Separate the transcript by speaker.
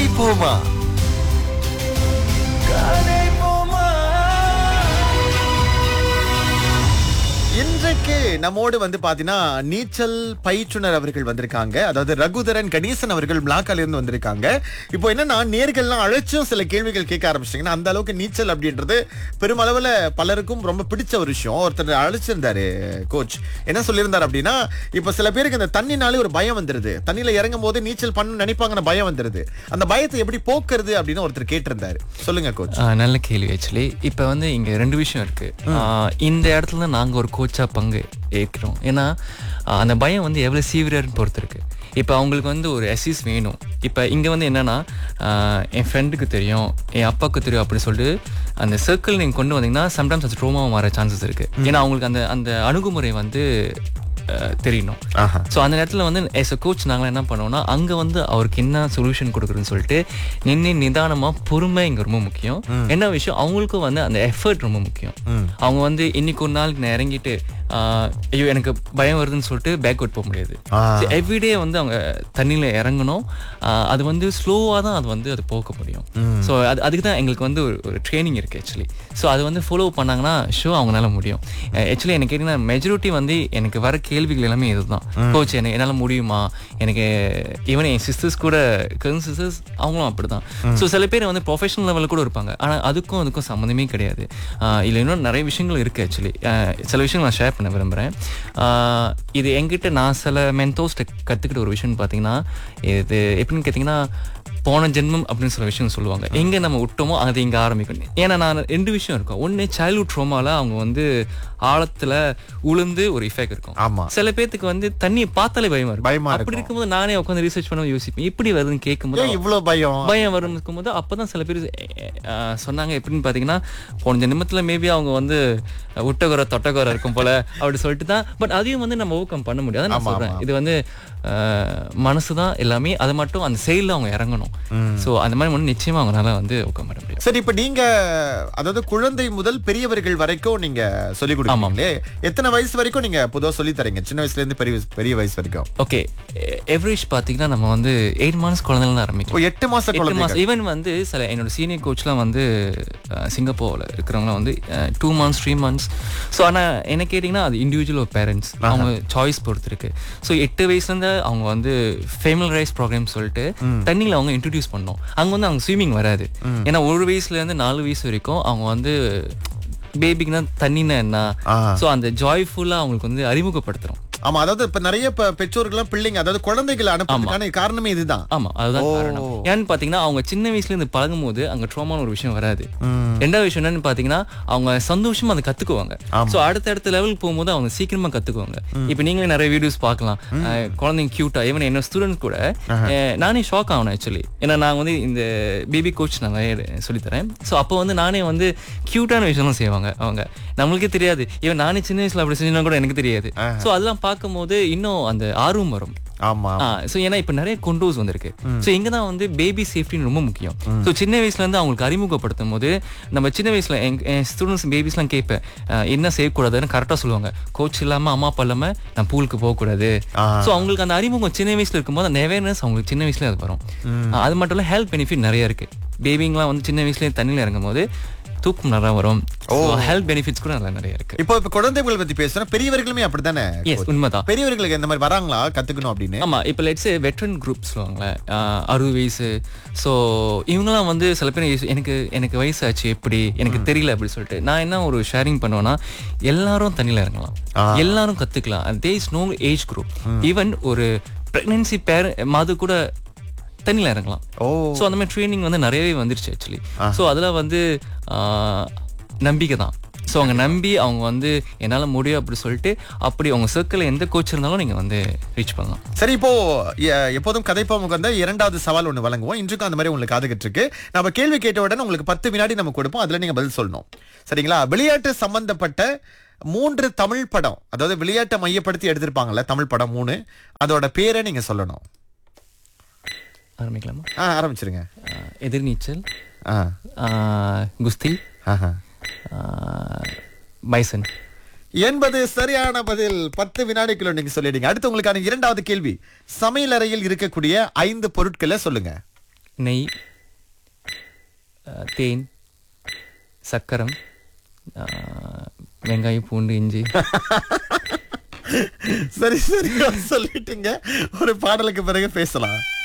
Speaker 1: போமா காணே போமா இன்றைக்கு நம்மோடு வந்து பாத்தீங்கன்னா நீச்சல் பயிற்றுனர் அவர்கள் வந்திருக்காங்க அதாவது ரகுதரன் கணேசன் அவர்கள் பிளாக்கால இருந்து வந்திருக்காங்க இப்போ என்னன்னா நேர்கள்லாம் அழைச்சும் சில கேள்விகள் கேட்க ஆரம்பிச்சிட்டீங்கன்னா அந்த அளவுக்கு நீச்சல் அப்படின்றது பெருமளவுல பலருக்கும் ரொம்ப பிடிச்ச ஒரு விஷயம் ஒருத்தர் அழைச்சிருந்தாரு கோச் என்ன சொல்லியிருந்தார் அப்படின்னா இப்போ சில பேருக்கு இந்த தண்ணினாலே ஒரு பயம் வந்துருது தண்ணியில இறங்கும் போது நீச்சல் பண்ணணும்னு நினைப்பாங்கன்னு பயம் வந்துருது அந்த பயத்தை எப்படி போக்குறது அப்படின்னு ஒருத்தர் கேட்டிருந்தாரு சொல்லுங்க கோச்
Speaker 2: ஆ, நல்ல கேள்வி ஆக்சுவலி இப்போ வந்து இங்கே ரெண்டு விஷயம் இருக்கு ஆ, இந்த இடத்துல நாங்கள் ஒரு கோச்சா பங்கு ஏற்கிறோம் ஏன்னா ஆ, அந்த பயம் வந்து எவ்வளோ சீவியர்னு பொறுத்து இருக்கு இப்போ அவங்களுக்கு வந்து ஒரு எஸ்இஸ் வேணும் இப்போ இங்கே வந்து என்னன்னா ஆ, என் ஃப்ரெண்டுக்கு தெரியும் என் அப்பாவுக்கு தெரியும் அப்படின்னு சொல்லிட்டு அந்த சர்க்கிள் நீங்கள் கொண்டு வந்தீங்கன்னா சம்டைம்ஸ் அது ட்ரோமாவும் மாற சான்சஸ் இருக்கு ஏன்னா அவங்களுக்கு அந்த அந்த அணுகுமுறை வந்து ஆ, தெரியணும்
Speaker 1: ஆஹா
Speaker 2: ஸோ அந்த நேரத்தில் வந்து எஸ் அ கோச் நாங்கள் என்ன பண்ணுவோம்னா அங்கே வந்து அவருக்கு என்ன சொல்யூஷன் கொடுக்குறதுன்னு சொல்லிட்டு நின்று நிதானமாக பொறுமை இங்கே ரொம்ப முக்கியம் என்ன விஷயம் அவங்களுக்கும் வந்து அந்த எஃபர்ட் ரொம்ப முக்கியம் அவங்க வந்து இன்னைக்கு ஒரு நாள் நான் இறங்கிட்டு ஆஹ், ஐயோ எனக்கு பயம் வருதுன்னு சொல்லிட்டு பேக்வர்ட் போக முடியாது
Speaker 1: ஆ.
Speaker 2: எவ்ரிடே வந்து அவங்க தண்ணியில் இறங்கணும் ஆஹ், அது வந்து ஸ்லோவாக தான் அது வந்து அது போக முடியும் ஸோ அது அதுக்கு தான் எங்களுக்கு வந்து ஒரு ஒரு ட்ரைனிங் இருக்குது ஆக்சுவலி ஸோ அது வந்து ஃபாலோ பண்ணாங்கன்னா ஷோ அவங்களால முடியும் ஆக்சுவலி எனக்கு கேட்டிங்கன்னா மெஜாரிட்டி வந்து எனக்கு வர கேள்விகள் எல்லாமே இதுதான் கோச் எனக்கு என்னால் முடியுமா எனக்கு ஈவன் என் சிஸ்டர்ஸ் கூட கர்ன் சிஸ்டர்ஸ் அவங்களும் அப்படிதான் ஸோ சில பேர் வந்து ப்ரொஃபஷனல் லெவலில் கூட இருப்பாங்க ஆனால் அதுக்கும் அதுக்கும் சம்மந்தமே கிடையாது ஆஹ் இதுல இன்னும் நிறைய விஷயங்கள் இருக்குது ஆக்சுவலி சில விஷயங்கள் நான் ஷேர் பண்ண விரும்புகிறேன் இது என்கிட்ட நான் சில மென்டோஸ்ட்டை கற்றுக்கிட்ட ஒரு விஷயம்னு பார்த்தீங்கன்னா இது எப்படின்னு கேட்டிங்கன்னா போன ஜென்மம் அப்படின்னு சில விஷயம் சொல்லுவாங்க எங்கே நம்ம விட்டோமோ அது இங்கே ஆரம்பிக்கணும் ஏன்னா நான் ரெண்டு விஷயம் இருக்கும் ஒன்று சைல்ட்ஹுட் ட்ரோமால அவங்க வந்து ஆழத்தில் உளுந்து ஒரு இஃபெக்ட் இருக்கும்
Speaker 1: ஆமா
Speaker 2: சில பேத்துக்கு வந்து தண்ணியை பார்த்தாலே பயமா இருக்கும்
Speaker 1: பயமா
Speaker 2: அப்படி இருக்கும்போது நானே உட்காந்து ரிசர்ச் பண்ண யோசிப்பேன் எப்படி வருதுன்னு கேட்கும்போது
Speaker 1: ஏன் இவ்வளவு பயம்
Speaker 2: பயம் வரும் இருக்கும்போது அப்பதான் சில பேர் அஹ், சொன்னாங்க எப்படின்னு பாத்தீங்கன்னா போன ஜென்மத்துல மேபி அவங்க வந்து உட்டகுற தொட்டகுற இருக்கும் போல அப்படி சொல்லிட்டு தான் பட் அதையும் வந்து நம்ம ஓவர் பண்ண முடியாது அதான் நான் சொல்றேன் இது வந்து மனசு தான் எல்லாமே அது மட்டும் அந்த செயல்ல அவங்க இறங்கணும் சோ அந்த மாதிரி ஒன்று நிச்சயமா அவங்களால வந்து ஓவர் பண்ண முடியும்
Speaker 1: சரி இப்ப நீங்க அதாவது குழந்தை முதல் பெரியவர்கள் வரைக்கும் நீங்க சொல்லி கொடுக்கீங்களே எத்தனை வயசு வரைக்கும் நீங்க பொதுவா சொல்லி தரீங்க சின்ன வயசுல இருந்து பெரிய பெரிய வயசு வரைக்கும்
Speaker 2: ஓகே எவரேஜ் பாத்தீங்கன்னா நம்ம வந்து எயிட் மந்த்ஸ் குழந்தைல ஆரம்பிக்கும்
Speaker 1: ஓ எட்டு மாச
Speaker 2: எட்டு
Speaker 1: குழந்தை
Speaker 2: மாசம் ஈவன் வந்து சில என்னோட சீனியர் கோச்லாம் வந்து அஹ், சிங்கப்பூர்ல இருக்கிறவங்க வந்து two months three months so ஆனால் என்ன கேட்டிங்கன்னா அது இண்டிவிஜுவல் ஒரு பேரண்ட்ஸ் அவங்க சாய்ஸ் பொறுத்து இருக்கு ஸோ எட்டு வயசுலேருந்து அவங்க வந்து ஃபேமிலி ரைஸ் ப்ரோக்ராம் சொல்லிட்டு தண்ணியில் அவங்க இன்ட்ரடியூஸ் பண்ணோம் அங்கே வந்து அவங்க ஸ்விம்மிங் வராது ஏன்னா ஒரு வயசுலேருந்து நாலு வயசு வரைக்கும் அவங்க வந்து பேபிக்குனா தண்ணினா என்ன
Speaker 1: ஆ.
Speaker 2: ஸோ அந்த ஜாய்ஃபுல்லாக அவங்களுக்கு வந்து அறிமுகப்படுத்துறோம்
Speaker 1: ஆமா அதாவது இப்ப நிறைய இப்ப பெற்றோர்கள் பிள்ளைங்க அதாவது குழந்தைகளை அனுப்புறதுக்கான காரணமே இதுதான்
Speaker 2: ஆமா அதுதான் காரணம் ஏன்னு பாத்தீங்கன்னா அவங்க சின்ன வயசுல இருந்து பழகும் போது அங்க ட்ரோமான ஒரு விஷயம் வராது ரெண்டாவது விஷயம் என்னன்னு பாத்தீங்கன்னா அவங்க சந்தோஷமா அதை கத்துக்குவாங்க சோ அடுத்த அடுத்த லெவலுக்கு போகும்போது அவங்க சீக்கிரமா கத்துக்குவாங்க இப்ப நீங்களே நிறைய வீடியோஸ் பார்க்கலாம் அஹ், குழந்தைங்க கியூட்டா ஈவன் என்னோட ஸ்டூடெண்ட் கூட அஹ், நானே ஷாக் ஆகணும் ஆக்சுவலி ஏன்னா நான் வந்து இந்த பேபி கோச் நான் சொல்லி தரேன் சோ அப்போ வந்து நானே வந்து கியூட்டான விஷயம்லாம் செய்வாங்க அவங்க நம்மளுக்கே தெரியாது ஈவன் நானே சின்ன வயசுல அப்படி செஞ்சா கூட எனக்கு தெரியாது சோ அதெல்லாம் பார்க்கும்போது இன்னும் அந்த ஆர்வம் வரும்
Speaker 1: ஆமா
Speaker 2: ஸோ ஏன்னா இப்போ நிறைய கொண்டோஸ் வந்திருக்கு ஸோ இங்கே தான் வந்து பேபி சேஃப்டின்னு ரொம்ப முக்கியம் ஸோ சின்ன வயசுல இருந்து அவங்களுக்கு அறிமுகப்படுத்தும் போது நம்ம சின்ன வயசுல என் என் ஸ்டூடெண்ட்ஸ் பேபிஸ்லாம் கேட்பேன் அஹ், என்ன செய்யக்கூடாதுன்னு கரெக்டாக சொல்லுவாங்க கோச் இல்லாமல் அம்மா அப்பா இல்லாமல் நான் பூலுக்கு போகக்கூடாது
Speaker 1: ஆ.
Speaker 2: ஸோ அவங்களுக்கு அந்த அறிமுகம் சின்ன வயசுல இருக்கும்போது அந்த அவேர்னஸ் அவங்களுக்கு சின்ன வயசுல அது வரும் அஹ், அது மட்டும் இல்லை ஹெல்த் பெனிஃபிட் நிறைய இருக்கு பேபிங்கெலாம் வந்து சின்ன வயசுலேயே தண்ணியில் இறங்கும் போது தூக்கம் நல்லா வரும் ஹெல்த் பெனிஃபிட்ஸ் கூட நல்லா நிறைய இருக்கு
Speaker 1: இப்போ இப்ப குழந்தைகள் பத்தி பேசுறோம் பெரியவர்களுமே அப்படித்தானே
Speaker 2: எஸ் உண்மைதான்
Speaker 1: பெரியவர்களுக்கு இந்த மாதிரி வராங்களா கத்துக்கணும் அப்படின்னு
Speaker 2: ஆமா இப்போ லெட்ஸ் வெட்ரன் குரூப் சொல்லுவாங்களேன் ஆஹ் அறுபது வயசு ஸோ இவங்கெல்லாம் வந்து சில பேர் யோசி- எனக்கு எனக்கு வயசாச்சு எப்படி எனக்கு தெரியல அப்படி சொல்லிட்டு நான் என்ன ஒரு ஷேரிங் பண்ணுவேன்னா எல்லாரும் தண்ணியில் இறங்கலாம் எல்லாரும் கத்துக்கலாம் there is no age group even ஒரு பிரெக்னன்சி பேர் மாது கூட தண்ணியில் இறங்கலாம்
Speaker 1: ஓ
Speaker 2: ஸோ அந்த மாதிரி ட்ரைனிங் வந்து நிறையவே வந்துருச்சு ஆக்சுவலி ஸோ அதில் வந்து ஆஹ், நம்பிக்கை தான் ஸோ அவங்க நம்பி அவங்க வந்து என்னால் முடியும் அப்படி சொல்லிட்டு அப்படி அவங்க சர்க்கிளில் எந்த கோச் இருந்தாலும் நீங்கள் வந்து ரீச் பண்ணலாம்
Speaker 1: சரி இப்போ எ- எப்போதும் கதைப்பாமுக்கு வந்த இரண்டாவது சவால் ஒண்ணு வழங்குவோம் இன்றைக்கும் அந்த மாதிரி உங்களுக்கு காதுகிட்டு இருக்கு நம்ம கேள்வி கேட்ட உடனே உங்களுக்கு பத்து வினாடி நம்ம கொடுப்போம் அதுல நீங்க பதில் சொல்லணும் சரிங்களா விளையாட்டு சம்பந்தப்பட்ட மூன்று தமிழ் படம் அதாவது விளையாட்டை மையப்படுத்தி எடுத்திருப்பாங்கல்ல தமிழ் படம் மூணு அதோட பேரை நீங்க சொல்லணும்
Speaker 2: ஆரம்பிக்கலாமா
Speaker 1: ஆ ஆரம்பிச்சிருங்க
Speaker 2: ஆஹ் எதிர்நீச்சல்
Speaker 1: ஆ
Speaker 2: ஆஹ் குஸ்தி
Speaker 1: ஆஹா.
Speaker 2: ஆஹ் பைசன்
Speaker 1: என்பது சரியான பதில் பத்து வினாடிக்குள்ள நீங்க சொல்லிடுங்க அடுத்து உங்களுக்கான இரண்டாவது கேள்வி சமையல் அறையில் இருக்கக்கூடிய ஐந்து பொருட்களை சொல்லுங்க
Speaker 2: நெய் ஆ, தேன் சக்கரம் ஆ, வெங்காயம் பூண்டு இஞ்சி
Speaker 1: சரி சரி சொல்லிட்டீங்க ஒரு பாடலுக்கு பிறகு பேசலாம்